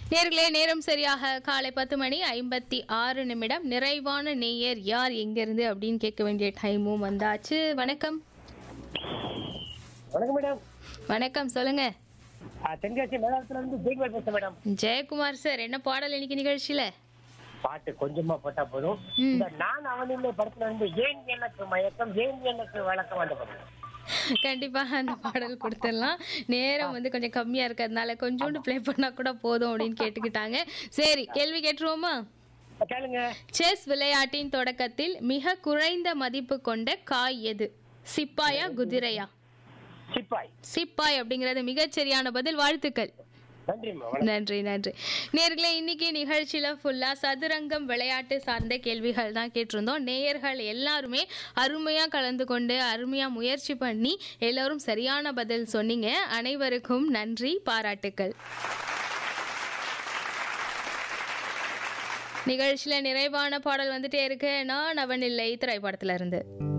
நேர்களே நேரம் சரியாக காலை பத்து மணி ஐம்பத்தி ஆறு நிமிடம் நிறைவான நேயர் யார் எங்கிருந்து அப்படின்னு கேட்க வேண்டிய டைமும் வந்தாச்சு வணக்கம் வணக்கம் மேடம் வணக்கம் சொல்லுங்க ஆ, தென்காசி மேலாளத்துல இருந்து ஜெய்குமார் பேசுறேன் மேடம் ஜெயக்குமார் சார் என்ன பாடல் இன்னைக்கு நிகழ்ச்சியில பாட்டு கொஞ்சமா போட்டா போதும் ம். இந்த நான் அவனிலே படத்துல இருந்து ஏன் எனக்கு மயக்கம் ஏன் எனக்கு வழக்கம் அந்த படம் கண்டிப்பா அந்த பாடல் கொடுத்துடலாம் நேரம் வந்து கொஞ்சம் கம்மியா இருக்கிறதுனால கொஞ்சோண்டு ப்ளே பண்ணா கூட போதும் அப்படின்னு கேட்டுக்கிட்டாங்க சரி கேள்வி கேட்டுருவோமா கேளுங்க செஸ் விளையாட்டின் தொடக்கத்தில் மிக குறைந்த மதிப்பு கொண்ட காய் எது சிப்பாயா குதிரையா சிப்பாய் சிப்பாய் அப்படிங்கிறது மிகச்சரியான பதில் வாழ்த்துக்கள் நன்றி நன்றி நன்றி நேர்களே இன்னைக்கு நிகழ்ச்சியில ஃபுல்லா சதுரங்கம் விளையாட்டு சார்ந்த கேள்விகள் தான் கேட்டிருந்தோம் நேயர்கள் எல்லாருமே அருமையா கலந்து கொண்டு அருமையா முயற்சி பண்ணி எல்லாரும் சரியான பதில் சொன்னீங்க அனைவருக்கும் நன்றி பாராட்டுக்கள் நிகழ்ச்சியில நிறைவான பாடல் வந்துட்டே இருக்கு நான் அவன் இல்லை திரைப்படத்துல இருந்து